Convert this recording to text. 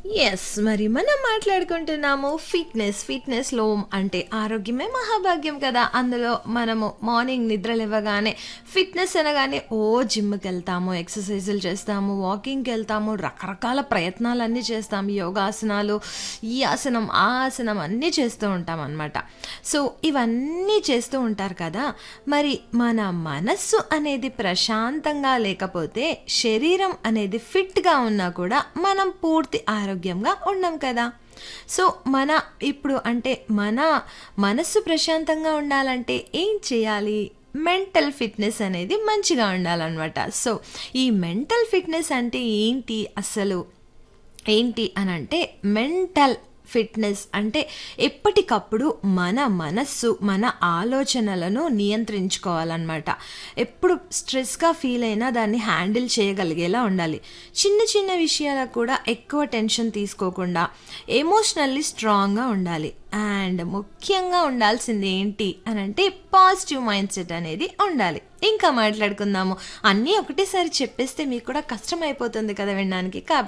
yes మరి మనం మాట్లాడుకుంటున్నాము fitness ఫిట్నెస్లో అంటే ఆరోగ్యమే మహాభాగ్యం కదా అందులో మనము మార్నింగ్ నిద్ర లేవగానే ఫిట్నెస్ అనగానే ఓ జిమ్కి వెళ్తాము ఎక్సర్సైజులు చేస్తాము వాకింగ్కి వెళ్తాము రకరకాల ప్రయత్నాలన్నీ చేస్తాము యోగాసనాలు ఈ ఆసనం ఆ ఆసనం అన్నీ చేస్తూ ఉంటాం అనమాట సో ఇవన్నీ చేస్తూ ఉంటారు కదా మరి మన మనస్సు అనేది ప్రశాంతంగా లేకపోతే శరీరం అనేది ఫిట్గా ఉన్నా కూడా మనం పూర్తి ఆరోగ్యంగా ఉండం కదా సో మన ఇప్పుడు అంటే మన మనస్సు ప్రశాంతంగా ఉండాలంటే ఏం చేయాలి మెంటల్ ఫిట్నెస్ అనేది మంచిగా ఉండాలన్నమాట సో ఈ మెంటల్ ఫిట్నెస్ అంటే ఏంటి అసలు ఏంటి అని అంటే మెంటల్ ఫిట్నెస్ అంటే ఎప్పటికప్పుడు మన మనస్సు మన ఆలోచనలను నియంత్రించుకోవాలన్నమాట ఎప్పుడు స్ట్రెస్గా ఫీల్ అయినా దాన్ని హ్యాండిల్ చేయగలిగేలా ఉండాలి చిన్న చిన్న విషయాలకు కూడా ఎక్కువ టెన్షన్ తీసుకోకుండా ఎమోషనల్లీ స్ట్రాంగ్గా ఉండాలి అండ్ ముఖ్యంగా ఉండాల్సింది ఏంటి అని అంటే పాజిటివ్ మైండ్ సెట్ అనేది ఉండాలి ఇంకా మాట్లాడుకుందాము అన్నీ ఒకటేసారి చెప్పేస్తే మీకు కూడా కష్టం అయిపోతుంది కదా వినడానికి కాబట్టి